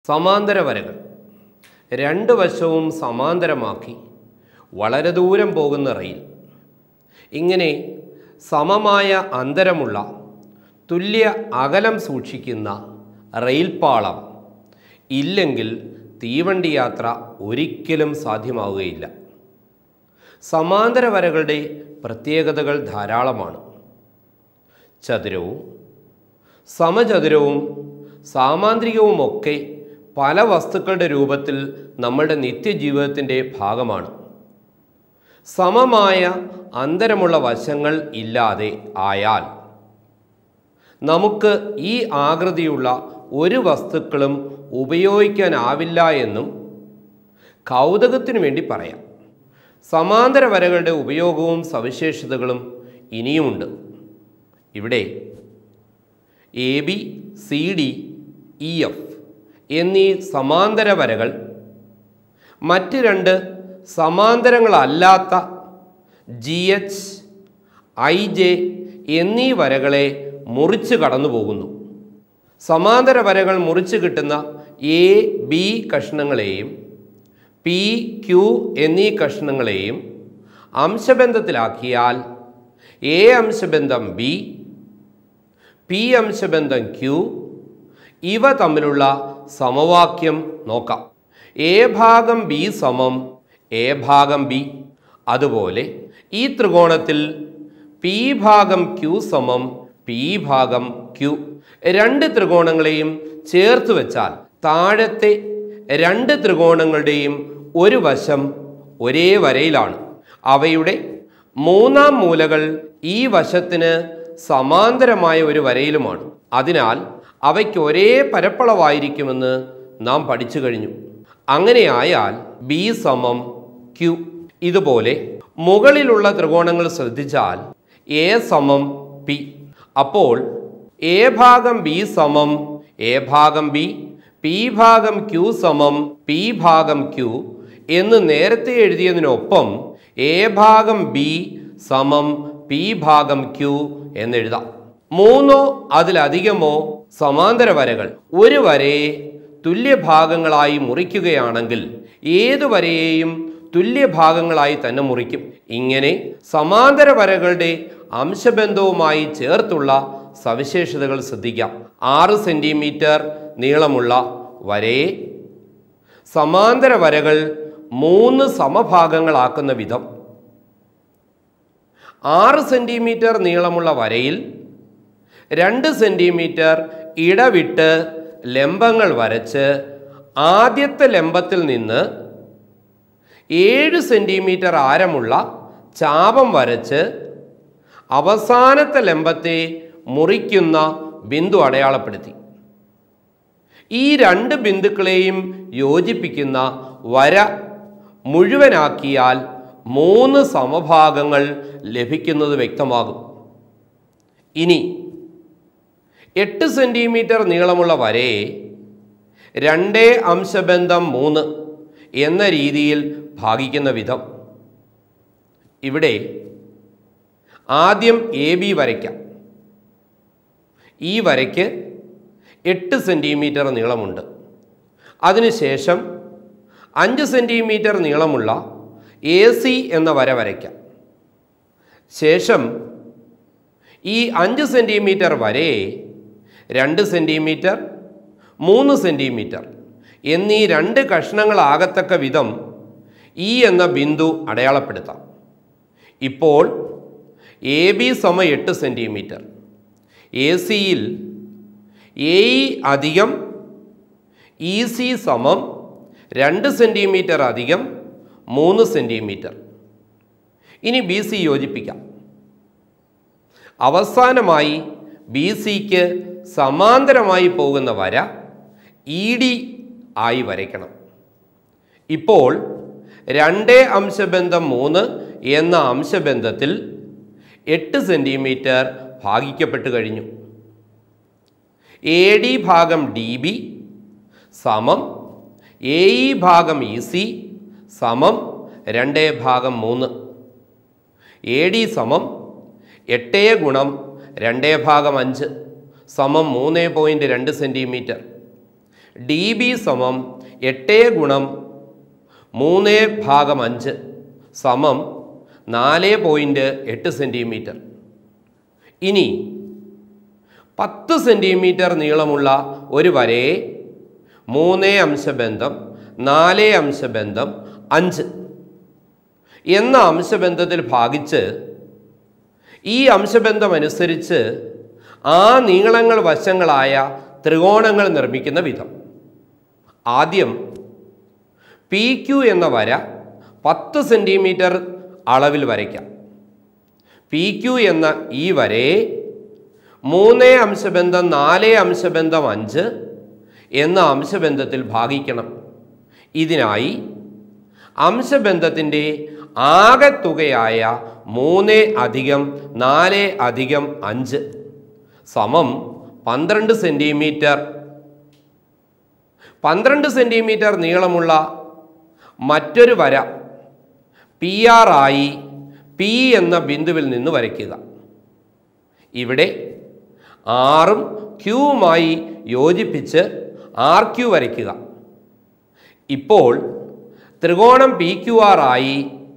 സമാന്തര വരകൾ രണ്ട് വശവും സമാന്തരമാക്കി വളരെ ദൂരം പോകുന്ന റെയിൽ ഇങ്ങനെ സമമായ അന്തരമുള്ള തുല്യ അകലം സൂക്ഷിക്കുന്ന റെയിൽപാളം ഇല്ലെങ്കിൽ തീവണ്ടി യാത്ര ഒരിക്കലും സാധ്യമാവുകയില്ല സമാന്തര വരകളുടെ പ്രത്യേകതകൾ ധാരാളമാണ് ചതുരവും സമചതുരവും സാമാന്ത്രികവുമൊക്കെ പല വസ്തുക്കളുടെ രൂപത്തിൽ നമ്മളുടെ നിത്യജീവിതത്തിൻ്റെ ഭാഗമാണ് സമമായ അന്തരമുള്ള വശങ്ങൾ ഇല്ലാതെ ആയാൽ നമുക്ക് ഈ ആകൃതിയുള്ള ഒരു വസ്തുക്കളും ഉപയോഗിക്കാനാവില്ല എന്നും കൗതുകത്തിനു വേണ്ടി പറയാം സമാന്തര വരകളുടെ ഉപയോഗവും സവിശേഷതകളും ഇനിയുമുണ്ട് ഇവിടെ A B C D E F എന്നീ സമാന്തര വരകൾ മറ്റ് രണ്ട് സമാന്തരങ്ങളല്ലാത്ത ജി എച്ച് ഐ ജെ എന്നീ വരകളെ മുറിച്ച് കടന്നു പോകുന്നു സമാന്തര വരകൾ മുറിച്ച് കിട്ടുന്ന എ ബി കഷ്ണങ്ങളെയും പി ക്യു എന്നീ കഷ്ണങ്ങളെയും അംശബന്ധത്തിലാക്കിയാൽ എ അംശബന്ധം ബി പി അംശബന്ധം ക്യു ഇവ തമ്മിലുള്ള സമവാക്യം നോക്കാം എ ഭാഗം ബി സമം എ ഭാഗം ബി അതുപോലെ ഈ ത്രികോണത്തിൽ പി ഭാഗം ക്യു സമം പി ഭാഗം ക്യു രണ്ട് ത്രികോണങ്ങളെയും ചേർത്ത് വെച്ചാൽ താഴത്തെ രണ്ട് ത്രികോണങ്ങളുടെയും ഒരു വശം ഒരേ വരയിലാണ് അവയുടെ മൂന്നാം മൂലകൾ ഈ വശത്തിന് സമാന്തരമായ ഒരു വരയിലുമാണ് അതിനാൽ അവയ്ക്ക് ഒരേ പരപ്പളവായിരിക്കുമെന്ന് നാം പഠിച്ചു കഴിഞ്ഞു അങ്ങനെയായാൽ ബി സമം ക്യു ഇതുപോലെ മുകളിലുള്ള ത്രികോണങ്ങൾ ശ്രദ്ധിച്ചാൽ എ സമം പി അപ്പോൾ എ ഭാഗം ബി സമം എ ഭാഗം ബി പി ഭാഗം ക്യു സമം പി ഭാഗം ക്യു എന്ന് നേരത്തെ എഴുതിയതിനൊപ്പം എ ഭാഗം ബി സമം പി ഭാഗം ക്യു എന്നെഴുതാം മൂന്നോ അതിലധികമോ സമാന്തര വരകൾ ഒരു വരയെ തുല്യ ഭാഗങ്ങളായി മുറിക്കുകയാണെങ്കിൽ ഏതു വരയെയും തുല്യ ഭാഗങ്ങളായി തന്നെ മുറിക്കും ഇങ്ങനെ സമാന്തര വരകളുടെ അംശബന്ധവുമായി ചേർത്തുള്ള സവിശേഷതകൾ ശ്രദ്ധിക്കാം ആറ് സെൻറ്റിമീറ്റർ നീളമുള്ള വരയെ സമാന്തര വരകൾ മൂന്ന് സമഭാഗങ്ങളാക്കുന്ന വിധം ആറ് സെൻറ്റിമീറ്റർ നീളമുള്ള വരയിൽ രണ്ട് സെൻറ്റിമീറ്റർ ഇടവിട്ട് ലംബങ്ങൾ വരച്ച് ആദ്യത്തെ ലംബത്തിൽ നിന്ന് ഏഴ് സെൻറ്റിമീറ്റർ ആരമുള്ള ചാപം വരച്ച് അവസാനത്തെ ലംബത്തെ മുറിക്കുന്ന ബിന്ദു അടയാളപ്പെടുത്തി ഈ രണ്ട് ബിന്ദുക്കളെയും യോജിപ്പിക്കുന്ന വര മുഴുവനാക്കിയാൽ മൂന്ന് സമഭാഗങ്ങൾ ലഭിക്കുന്നത് വ്യക്തമാകും ഇനി എട്ട് സെൻറ്റിമീറ്റർ നീളമുള്ള വരയെ രണ്ടേ അംശബന്ധം മൂന്ന് എന്ന രീതിയിൽ ഭാഗിക്കുന്ന വിധം ഇവിടെ ആദ്യം എ ബി വരയ്ക്കാം ഈ വരയ്ക്ക് എട്ട് സെൻറ്റിമീറ്റർ നീളമുണ്ട് അതിനുശേഷം അഞ്ച് സെൻറ്റിമീറ്റർ നീളമുള്ള എ സി എന്ന വര വരയ്ക്കാം ശേഷം ഈ അഞ്ച് സെൻറ്റിമീറ്റർ വരയെ രണ്ട് സെൻറ്റിമീറ്റർ മൂന്ന് സെൻറ്റിമീറ്റർ എന്നീ രണ്ട് കഷ്ണങ്ങളാകത്തക്ക വിധം ഈ എന്ന ബിന്ദു അടയാളപ്പെടുത്താം ഇപ്പോൾ എ ബി സമ എട്ട് സെൻറ്റിമീറ്റർ എ സിയിൽ എ ഇ അധികം ഇ സി സമം രണ്ട് സെൻറ്റിമീറ്റർ അധികം മൂന്ന് സെൻറ്റിമീറ്റർ ഇനി ബി സി യോജിപ്പിക്കാം അവസാനമായി ബി സിക്ക് സമാന്തരമായി പോകുന്ന വര ഇ ഡി ആയി വരയ്ക്കണം ഇപ്പോൾ രണ്ട് അംശബന്ധം മൂന്ന് എന്ന അംശബന്ധത്തിൽ എട്ട് സെൻറ്റിമീറ്റർ ഭാഗിക്കപ്പെട്ട് കഴിഞ്ഞു എ ഡി ഭാഗം ഡി ബി സമം എ ഇ ഭാഗം ഇ സി സമം രണ്ട് ഭാഗം മൂന്ന് എ ഡി സമം എട്ട് ഗുണം രണ്ട് ഭാഗം അഞ്ച് സമം മൂന്ന് പോയിൻറ്റ് രണ്ട് സെൻറ്റിമീറ്റർ ഡി ബി സമം എട്ട് ഗുണം മൂന്ന് ഭാഗം അഞ്ച് സമം നാല് പോയിൻറ്റ് എട്ട് സെൻറ്റിമീറ്റർ ഇനി പത്ത് സെൻറ്റിമീറ്റർ നീളമുള്ള ഒരു വരയെ മൂന്ന് അംശബന്ധം നാല് അംശബന്ധം അഞ്ച് എന്ന അംശബന്ധത്തിൽ ഭാഗിച്ച് ഈ അംശബന്ധം അനുസരിച്ച് ആ നീളങ്ങൾ വശങ്ങളായ ത്രികോണങ്ങൾ നിർമ്മിക്കുന്ന വിധം ആദ്യം പി ക്യു എന്ന വര പത്ത് സെൻറ്റിമീറ്റർ അളവിൽ വരയ്ക്കാം പി ക്യു എന്ന ഈ വരയെ മൂന്ന് അംശബന്ധം നാല് അംശബന്ധം അഞ്ച് എന്ന അംശബന്ധത്തിൽ ഭാഗിക്കണം ഇതിനായി അംശബന്ധത്തിൻ്റെ ആകെത്തുകയായ മൂന്ന് അധികം നാല് അധികം അഞ്ച് സമം പന്ത്രണ്ട് സെൻറ്റിമീറ്റർ പന്ത്രണ്ട് സെൻറ്റിമീറ്റർ നീളമുള്ള മറ്റൊരു വര പി ആർ ആയി പി എന്ന ബിന്ദുവിൽ നിന്ന് വരയ്ക്കുക ഇവിടെ ആറും ക്യൂവുമായി യോജിപ്പിച്ച് ആർ ക്യു വരയ്ക്കുക ഇപ്പോൾ ത്രികോണം പി ക്യു ആർ ആയി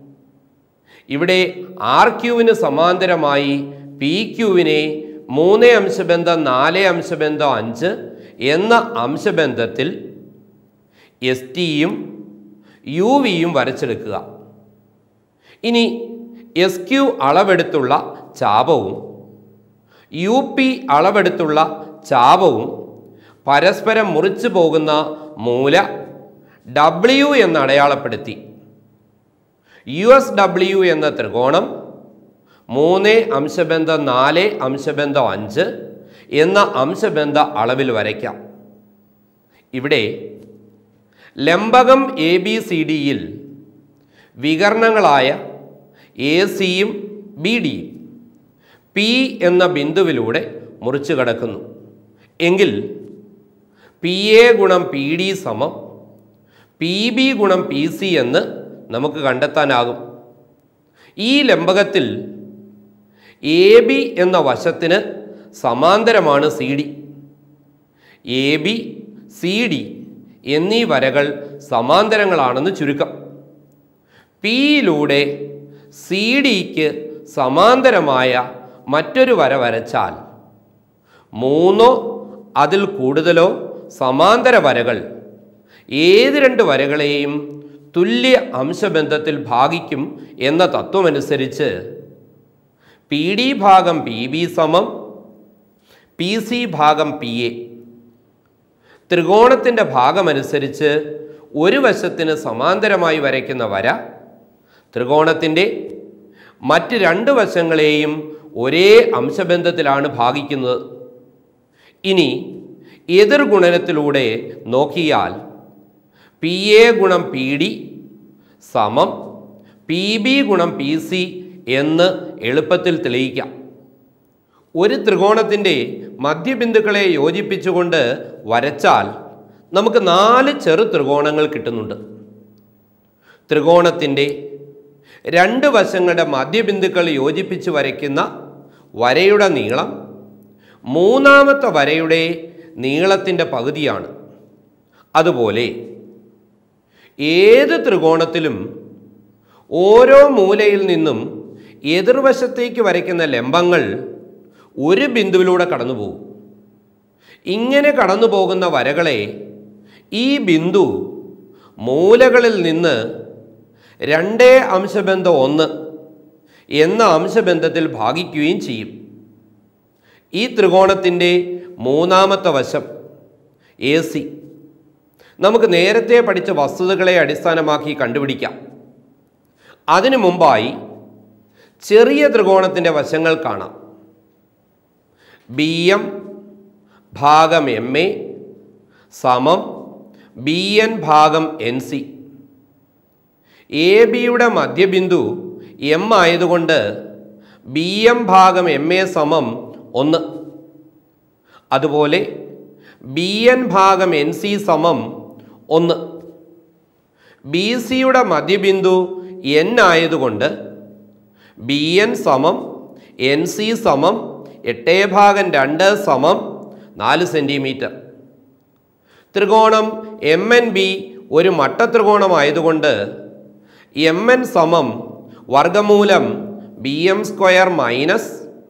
ഇവിടെ ആർ ക്യൂവിന് സമാന്തരമായി പി ക്യൂവിനെ മൂന്ന് അംശബന്ധം നാല് അംശബന്ധം അഞ്ച് എന്ന അംശബന്ധത്തിൽ എസ് ടിയും യു വിയും വരച്ചെടുക്കുക ഇനി എസ് ക്യു അളവെടുത്തുള്ള ചാപവും യു പി അളവെടുത്തുള്ള ചാപവും പരസ്പരം മുറിച്ചു പോകുന്ന മൂല ഡബ്ല്യു എന്ന് അടയാളപ്പെടുത്തി യു എസ് ഡബ്ല്യു എന്ന ത്രികോണം മൂന്ന് അംശബന്ധം നാല് അംശബന്ധം അഞ്ച് എന്ന അംശബന്ധ അളവിൽ വരയ്ക്കാം ഇവിടെ ലംബകം എ ബി സി ഡിയിൽ വികരണങ്ങളായ എ സിയും ബി ഡിയും പി എന്ന ബിന്ദുവിലൂടെ മുറിച്ചു കടക്കുന്നു എങ്കിൽ പി എ ഗുണം പി ഡി സമം പി ബി ഗുണം പി സി എന്ന് നമുക്ക് കണ്ടെത്താനാകും ഈ ലംബകത്തിൽ എ ബി എന്ന വശത്തിന് സമാന്തരമാണ് C D A B C D എന്നീ വരകൾ സമാന്തരങ്ങളാണെന്ന് ചുരുക്കം പിയിലൂടെ സി ഡിക്ക് സമാന്തരമായ മറ്റൊരു വര വരച്ചാൽ മൂന്നോ അതിൽ കൂടുതലോ സമാന്തര വരകൾ ഏത് രണ്ട് വരകളെയും തുല്യ അംശബന്ധത്തിൽ ഭാഗിക്കും എന്ന തത്വമനുസരിച്ച് പി ഡി ഭാഗം പി ബി സമം പി സി ഭാഗം പി എ ത്രികോണത്തിൻ്റെ ഭാഗമനുസരിച്ച് ഒരു വശത്തിന് സമാന്തരമായി വരയ്ക്കുന്ന വര ത്രികോണത്തിൻ്റെ മറ്റ് രണ്ട് വശങ്ങളെയും ഒരേ അംശബന്ധത്തിലാണ് ഭാഗിക്കുന്നത് ഇനി എതിർ ഗുണനത്തിലൂടെ നോക്കിയാൽ പി എ ഗുണം പി ഡി സമം പി ബി ഗുണം പി സി എന്ന് എളുപ്പത്തിൽ തെളിയിക്കാം ഒരു ത്രികോണത്തിൻ്റെ മധ്യബിന്ദുക്കളെ യോജിപ്പിച്ചുകൊണ്ട് വരച്ചാൽ നമുക്ക് നാല് ചെറു ത്രികോണങ്ങൾ കിട്ടുന്നുണ്ട് ത്രികോണത്തിൻ്റെ രണ്ട് വശങ്ങളുടെ മധ്യബിന്ദുക്കൾ യോജിപ്പിച്ച് വരയ്ക്കുന്ന വരയുടെ നീളം മൂന്നാമത്തെ വരയുടെ നീളത്തിൻ്റെ പകുതിയാണ് അതുപോലെ ഏത് ത്രികോണത്തിലും ഓരോ മൂലയിൽ നിന്നും എതിർവശത്തേക്ക് വരയ്ക്കുന്ന ലംബങ്ങൾ ഒരു ബിന്ദുവിലൂടെ കടന്നു പോകും ഇങ്ങനെ കടന്നു പോകുന്ന വരകളെ ഈ ബിന്ദു മൂലകളിൽ നിന്ന് രണ്ടേ അംശബന്ധം ഒന്ന് എന്ന അംശബന്ധത്തിൽ ഭാഗിക്കുകയും ചെയ്യും ഈ ത്രികോണത്തിൻ്റെ മൂന്നാമത്തെ വശം എ സി നമുക്ക് നേരത്തെ പഠിച്ച വസ്തുതകളെ അടിസ്ഥാനമാക്കി കണ്ടുപിടിക്കാം അതിനു മുമ്പായി ചെറിയ ത്രികോണത്തിൻ്റെ വശങ്ങൾ കാണാം ബി എം ഭാഗം എം എ സമം ബി എൻ ഭാഗം എൻ സി എ ബിയുടെ മധ്യബിന്ദു എം ആയതുകൊണ്ട് ബി എം ഭാഗം എം എ സമം ഒന്ന് അതുപോലെ ബി എൻ ഭാഗം എൻ സി സമം ഒന്ന് ബി സിയുടെ മധ്യബിന്ദു എൻ ആയതുകൊണ്ട് ബി എൻ സമം എൻ സി സമം എട്ടേ ഭാഗം രണ്ട് സമം നാല് സെൻറ്റിമീറ്റർ ത്രികോണം എം എൻ ബി ഒരു മട്ടത്രികോണമായതുകൊണ്ട് എം എൻ സമം വർഗമൂലം B M square minus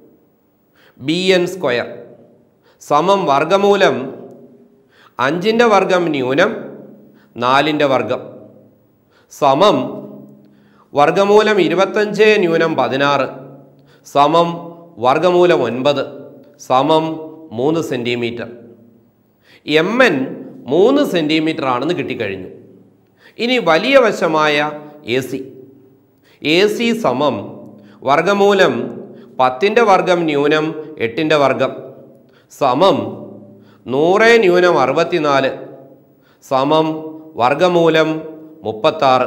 B N square സമം വർഗമൂലം അഞ്ചിൻ്റെ വർഗം ന്യൂനം നാലിൻ്റെ വർഗം സമം വർഗമൂലം ഇരുപത്തഞ്ച് ന്യൂനം പതിനാറ് സമം വർഗമൂലം ഒൻപത് സമം മൂന്ന് സെൻറ്റിമീറ്റർ എം എൻ മൂന്ന് സെൻറ്റിമീറ്റർ ആണെന്ന് കിട്ടിക്കഴിഞ്ഞു ഇനി വലിയ വശമായ എ സി എ സി സമം വർഗമൂലം പത്തിൻ്റെ വർഗം ന്യൂനം എട്ടിൻ്റെ വർഗം സമം നൂറ് ന്യൂനം അറുപത്തിനാല് സമം വർഗമൂലം മുപ്പത്താറ്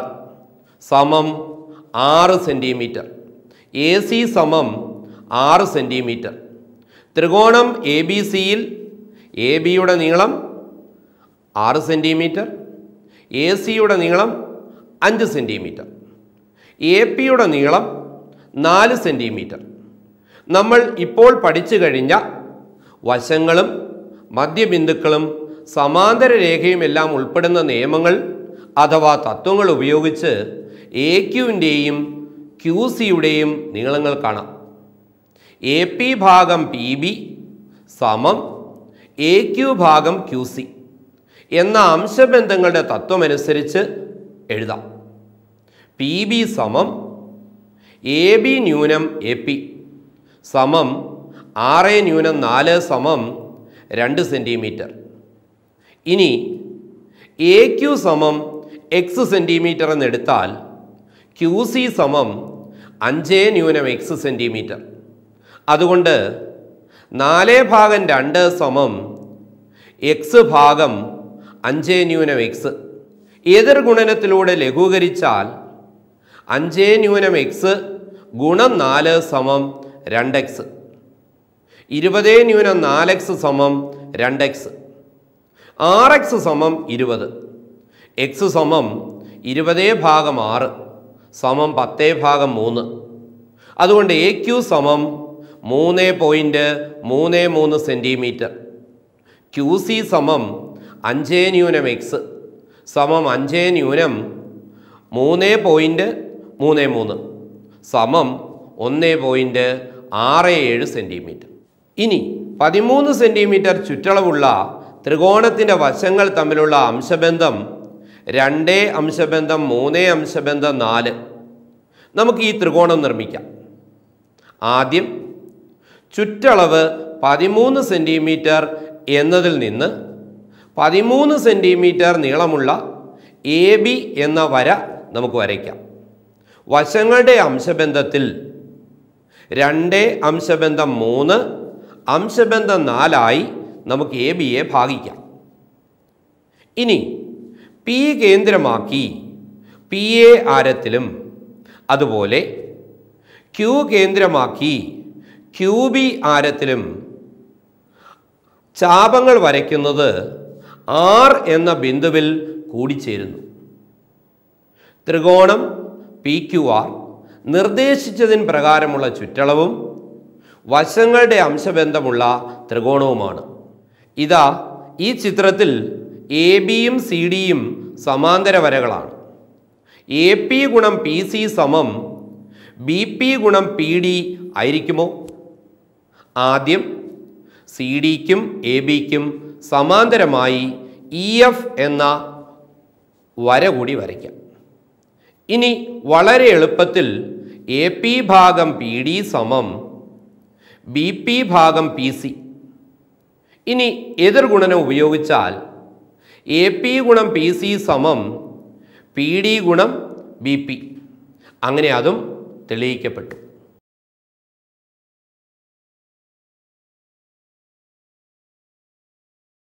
സമം ആറ് സെൻറ്റിമീറ്റർ എ സി സമം ആറ് സെൻറ്റിമീറ്റർ ത്രികോണം എ ബി സിയിൽ എ ബിയുടെ നീളം ആറ് സെൻറ്റിമീറ്റർ എ സിയുടെ നീളം അഞ്ച് സെൻറ്റിമീറ്റർ എ പിയുടെ നീളം നാല് സെൻറ്റിമീറ്റർ നമ്മൾ ഇപ്പോൾ പഠിച്ചു കഴിഞ്ഞ വശങ്ങളും മധ്യബിന്ദുക്കളും സമാന്തര രേഖയും എല്ലാം ഉൾപ്പെടുന്ന നിയമങ്ങൾ അഥവാ തത്വങ്ങൾ ഉപയോഗിച്ച് എ ക്യുവിൻ്റെയും ക്യു സിയുടെയും നീളങ്ങൾ കാണാം എ പി ഭാഗം പി ബി സമം എ ക്യു ഭാഗം ക്യു സി എന്ന അംശബന്ധങ്ങളുടെ തത്വമനുസരിച്ച് എഴുതാം പി ബി സമം എ ബി ന്യൂനം എ പി സമം ആറ് ന്യൂനം നാല് സമം രണ്ട് സെൻറ്റിമീറ്റർ ഇനി എ ക്യു സമം എക്സ് സെൻറ്റിമീറ്റർ എന്നെടുത്താൽ ക്യു സി സമം അഞ്ച് ന്യൂനം എക്സ് സെൻറ്റിമീറ്റർ അതുകൊണ്ട് നാല് ഭാഗം രണ്ട് സമം എക്സ് ഭാഗം അഞ്ച് ന്യൂനം എക്സ് എതിർ ഗുണനത്തിലൂടെ ലഘൂകരിച്ചാൽ അഞ്ച് ന്യൂനം എക്സ് ഗുണം നാല് സമം രണ്ട് എക്സ് ഇരുപത് ന്യൂനം നാല് എക്സ് സമം രണ്ട് എക്സ് ആറ് എക്സ് സമം ഇരുപത് എക്സ് സമം ഇരുപതേ ഭാഗം ആറ് സമം പത്തേ ഭാഗം മൂന്ന് അതുകൊണ്ട് എ ക്യു സമം മൂന്ന് പോയിൻറ്റ് മൂന്ന് മൂന്ന് സെൻറ്റിമീറ്റർ ക്യു സി സമം അഞ്ച് ന്യൂനം എക്സ് സമം അഞ്ച് ന്യൂനം മൂന്ന് പോയിൻറ്റ് മൂന്ന് മൂന്ന് സമം ഒന്ന് പോയിൻറ്റ് ആറ് ഏഴ് സെൻറ്റിമീറ്റർ ഇനി പതിമൂന്ന് സെൻറ്റിമീറ്റർ ചുറ്റളവുള്ള ത്രികോണത്തിൻ്റെ വശങ്ങൾ തമ്മിലുള്ള അംശബന്ധം രണ്ട് അംശബന്ധം മൂന്ന് അംശബന്ധം നാല് നമുക്ക് ഈ ത്രികോണം നിർമ്മിക്കാം ആദ്യം ചുറ്റളവ് പതിമൂന്ന് സെൻറ്റിമീറ്റർ എന്നതിൽ നിന്ന് പതിമൂന്ന് സെൻറ്റിമീറ്റർ നീളമുള്ള എ ബി എന്ന വര നമുക്ക് വരയ്ക്കാം വശങ്ങളുടെ അംശബന്ധത്തിൽ രണ്ട് അംശബന്ധം മൂന്ന് അംശബന്ധം നാലായി നമുക്ക് എ ബിയെ ഭാഗിക്കാം ഇനി പി കേന്ദ്രമാക്കി പി എ ആരത്തിലും അതുപോലെ ക്യൂ കേന്ദ്രമാക്കി ക്യൂ ബി ആരത്തിലും ചാപങ്ങൾ വരയ്ക്കുന്നത് ആർ എന്ന ബിന്ദുവിൽ കൂടിച്ചേരുന്നു ത്രികോണം പി ക്യു ആർ നിർദ്ദേശിച്ചതിന് പ്രകാരമുള്ള ചുറ്റളവും വശങ്ങളുടെ അംശബന്ധമുള്ള ത്രികോണവുമാണ് ഇതാ ഈ ചിത്രത്തിൽ എ ബിയും സി ഡിയും സമാന്തര വരകളാണ് എ പി ഗുണം പി സി സമം ബി പി ഗുണം പി ഡി ആയിരിക്കുമോ ആദ്യം സി ഡിക്കും എ ബിക്കും സമാന്തരമായി ഇ എഫ് എന്ന വര കൂടി വരയ്ക്കാം ഇനി വളരെ എളുപ്പത്തിൽ എ പി ഭാഗം പി ഡി സമം ബി പി ഭാഗം പി സി ഇനി എതിർഗുണനം ഉപയോഗിച്ചാൽ എ പി ഗുണം പി സി സമം പി ഡി ഗുണം ബി പി അങ്ങനെ അതും തെളിയിക്കപ്പെട്ടു